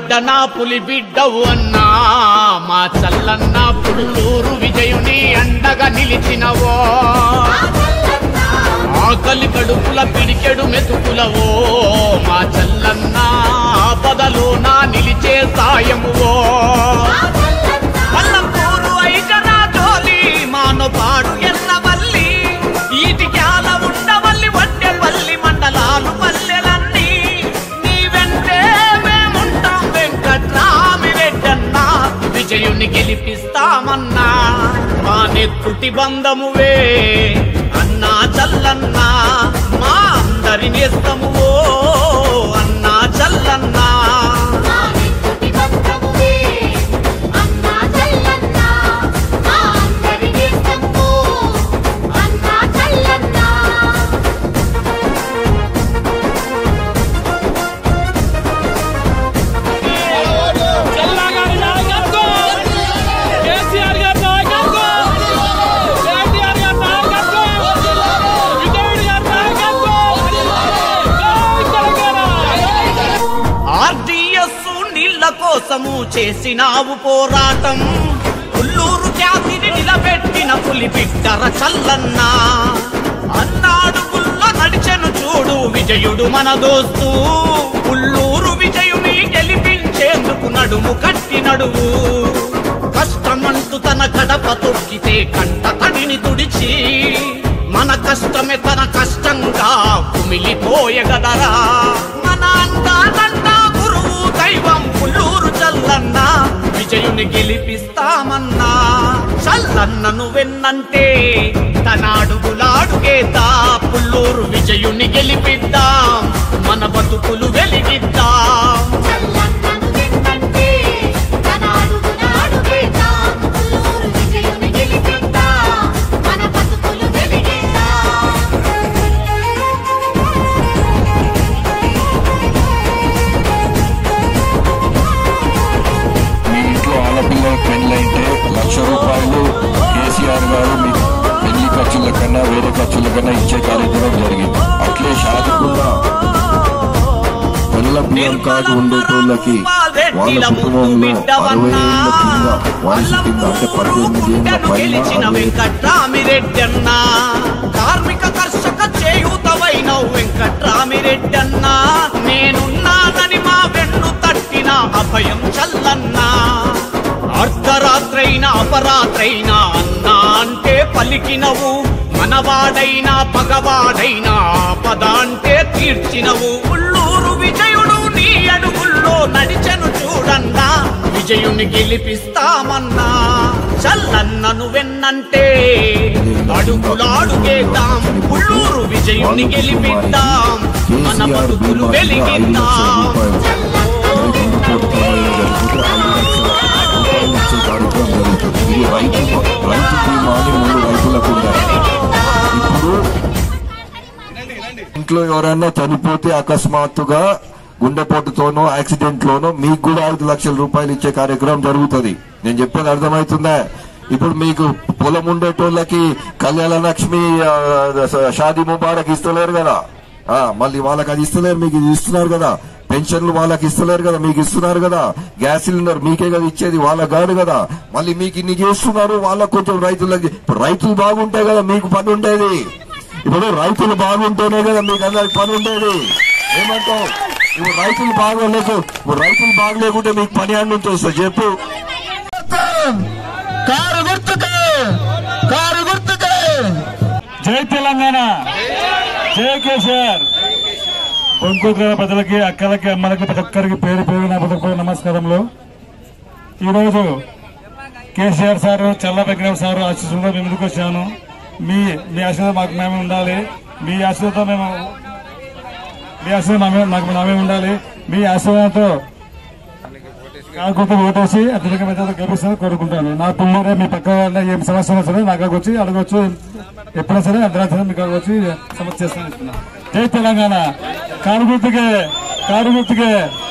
బిడ్డ నా పులి బిడ్డవు అన్నా మా చల్లన్న పుల్లూరు విజయుని అండగా నిలిచినవో ఆకలి కడుపుల పిడికెడు మెతుకులవో మా చల్లన్న ఆపదలో నా నిలిచే సాయమువో పల్లపూరు ఐకరా జోలి మానపాడు ఎర్రవల్లి ఈటిక్యాల ఉండవల్లి వడ్డెపల్లి మండలాలు పల్లెలన్నీ నీ వెంటే మేముంటాం వెంకట్రామి రెడ్డన్నా విజయుని గెలిపిస్తామన్నా మా నెత్తుటి బంధమువే అన్నా చల్లన్నా మా అందరి నేస్తము ఓ అన్నా చల్లన్నా మా నెత్తుటి బంధమువే అన్నా చల్లన్నా మా అందరి నేస్తము అన్నా చల్లన్నా చల్లగారి నాయకత్వం కేసీఆర్ గారి నాయకత్వం కేటీఆర్ గారి నాయకత్వం విజయుడి గారి నాయకత్వం జై తెలంగాణ ఆర్డిఎస్ నీళ్ల కోసము చేసినావు పోరాటం ఉల్లూరు ఖ్యాతిని నిలబెట్టిన పులి బిడ్డర చల్లన్నా అన్నాడుగుల్లో నడిచెను చూడు విజయుడు మన దోస్తు ఉల్లూరు విజయుని గెలిపించేందుకు నడుము కట్టి నడువు కష్టమంటూ తన గడప తొక్కితే కంట తడిని తుడిచి మన కష్టమే తన కష్టంగా కుమిలిపోయగదరా మన అందాలంట గురువు దైవం పుల్లూరు చల్లన్న విజయుని గెలిపిస్తామన్నా చల్లన్నను వెన్నంటే తన అడుగులాడుగేదా పుల్లూరు విజయుని గెలిపిద్దాం మన బతుకులు వెలిగిద్దాం చల్లన్నను విన్నంటే తన అడుగున అడుగేద్దాం పుల్లూరు విజయుని గెలిపిద్దాం మన బతుకులు వెలిగిద్దాం మీ ఇంట్లో ఆడపిల్లల పెళ్ళైతే లక్ష రూపాయలు కేసీఆర్ గారు మీ పెళ్లి ఖర్చుల కన్నా వేరే ఖర్చుల కన్నా ఇచ్చే కార్యక్రమం జరిగింది అట్లే షాదికుండా తెల్ల బియ్యం కార్డు ఉండేటోళ్ళకి వాళ్ళ కుటుంబంలో అరవై ఏళ్ళ కింద వయసు కింద అంటే పద్దెనిమిది ఏళ్ళ పైన గెలిచిన అరవై వెంకట్రామిరెడ్డి అన్న కార్మిక కర్షక చేయూతవైన వెంకట్రామిరెడ్డి అన్న నేనున్నానని మా వెన్ను తట్టిన అభయం చల్లన్నా అర్ధరాత్రైన అపరాత్రైన అన్నా అంటే పలికినవు మనవాడైనా పగవాడైనా ఆపద అంటే తీర్చినవు ఉల్లూరు విజయుడు నీ అడుగుల్లో నడిచెను చూడన్నా విజయుని గెలిపిస్తామన్నా చల్లన్నను వెన్నంటే అడుగులాడుగేద్దాం ఉల్లూరు విజయుని గెలిపిద్దాం మన కేసీఆర్ బతుకులు బీమా కింద ఐదు లక్షల రూపాయలు రైతు జరిగితే ఐదు లక్షల రూపాయలు ఇచ్చే కార్యక్రమం జరుగుతుంది ఇది రైతు రైతు బీమా అని ముందు రైతులకు ఉండాలి ఇప్పుడు ఇంట్లో ఎవరైనా చనిపోతే అకస్మాత్తుగా గుండెపోటుతోనో యాక్సిడెంట్ లోనో మీకు కూడా ఐదు లక్షల రూపాయలు ఇచ్చే కార్యక్రమం జరుగుతుంది నేను చెప్పేది అర్థమవుతుందా ఇప్పుడు మీకు పొలం ఉండేటోళ్ళకి కళ్యాణ లక్ష్మి ఆ, షాదీ ముబారక్ ఇస్తలేరు కదా ఆ మళ్ళీ వాళ్ళకి అది ఇస్తలేరు మీకు ఇది ఇస్తున్నారు కదా పెన్షన్లు వాళ్ళకి ఇస్తలేరు కదా మీకు ఇస్తున్నారు కదా గ్యాస్ సిలిండర్ మీకే కదా ఇచ్చేది వాళ్ళ కాదు కదా మళ్ళీ మీకు ఇన్ని చేస్తున్నారు వాళ్ళకు కొంచెం రైతులకి ఇప్పుడు రైతులు బాగుంటే కదా మీకు పని ఉండేది ఇప్పుడు రైతులు బాగుంటేనే కదా మీకు అందరికి పని ఉండేది ఏమంటావు ఇప్పుడు రైతులు బాగోలేదు ఇప్పుడు రైతులు బాగలేకుంటే మీకు పని అన్ని నుంచి వస్తుంది చెప్పు కారు గుర్తుకే కారు గుర్తుకే జై తెలంగాణ జై కేసీఆర్ కొంకూరు ప్రజలకి అక్కలకి అమ్మలకి ప్రతి ఒక్కరికి పేరు పేరు నా ప్రతి ఒక్కరికి నమస్కారములు ఈరోజు కేసీఆర్ సారు చల్ల వెంకటరావు సారు ఆశీస్సులతో మేము ముందుకు వచ్చాను మీ మీ ఆశీర్వాదం మాకు మేమే ఉండాలి మీ ఆశీర్వాదంతో మేము మీ ఆశీర్వాదం మామే- మాకు నామే ఉండాలి మీ ఆశీర్వాదంతో కాకపోతే ఓటేసి అత్యధిక మెజార్టీ గెలిపిస్తారని కోరుకుంటాను నా పుల్లరే మీ పక్క వాళ్ళ ఏం సమస్య ఉన్నా సరే నాకు వచ్చి అడగొచ్చు ఎప్పుడైనా సరే అర్ధరాత్రి మీకు అక్కడికి వచ్చి సమస్య చేస్తాను జై తెలంగాణ కారు గుర్తుకే కారు గుర్తుకే